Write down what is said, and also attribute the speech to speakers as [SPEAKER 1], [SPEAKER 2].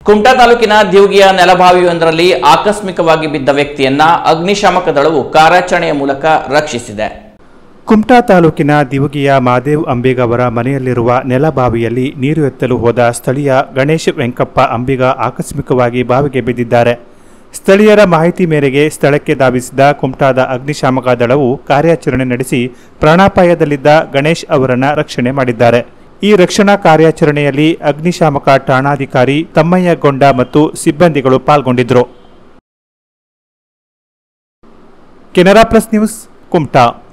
[SPEAKER 1] ಕುಮಟಾ ತಾಲೂಕಿನ ದಿವ್ಗಿಯ ನೆಲಬಾವಿಯೊಂದರಲ್ಲಿ ಆಕಸ್ಮಿಕವಾಗಿ ಬಿದ್ದ ವ್ಯಕ್ತಿಯನ್ನ ಅಗ್ನಿಶಾಮಕ ದಳವು ಕಾರ್ಯಾಚರಣೆಯ ಮೂಲಕ ರಕ್ಷಿಸಿದೆ
[SPEAKER 2] ಕುಮಟಾ ತಾಲೂಕಿನ ದಿವಗಿಯ ಮಾದೇವ್ ಅಂಬಿಗ ಅವರ ಮನೆಯಲ್ಲಿರುವ ನೆಲಬಾವಿಯಲ್ಲಿ ನೀರು ಎತ್ತಲು ಹೋದ ಸ್ಥಳೀಯ ಗಣೇಶ್ ವೆಂಕಪ್ಪ ಅಂಬಿಗ ಆಕಸ್ಮಿಕವಾಗಿ ಬಾವಿಗೆ ಬಿದ್ದಿದ್ದಾರೆ ಸ್ಥಳೀಯರ ಮಾಹಿತಿ ಮೇರೆಗೆ ಸ್ಥಳಕ್ಕೆ ಧಾವಿಸಿದ ಕುಮಟಾದ ಅಗ್ನಿಶಾಮಕ ದಳವು ಕಾರ್ಯಾಚರಣೆ ನಡೆಸಿ ಪ್ರಾಣಾಪಾಯದಲ್ಲಿದ್ದ ಗಣೇಶ್ ಅವರನ್ನ ರಕ್ಷಣೆ ಮಾಡಿದ್ದಾರೆ ಈ ರಕ್ಷಣಾ ಕಾರ್ಯಾಚರಣೆಯಲ್ಲಿ ಅಗ್ನಿಶಾಮಕ ಠಾಣಾಧಿಕಾರಿ ತಮ್ಮಯ್ಯಗೊಂಡ ಮತ್ತು ಸಿಬ್ಬಂದಿಗಳು ಪಾಲ್ಗೊಂಡಿದ್ದರು ಕೆನರಾ ಪ್ಲಸ್ ನ್ಯೂಸ್ ಕುಮಟಾ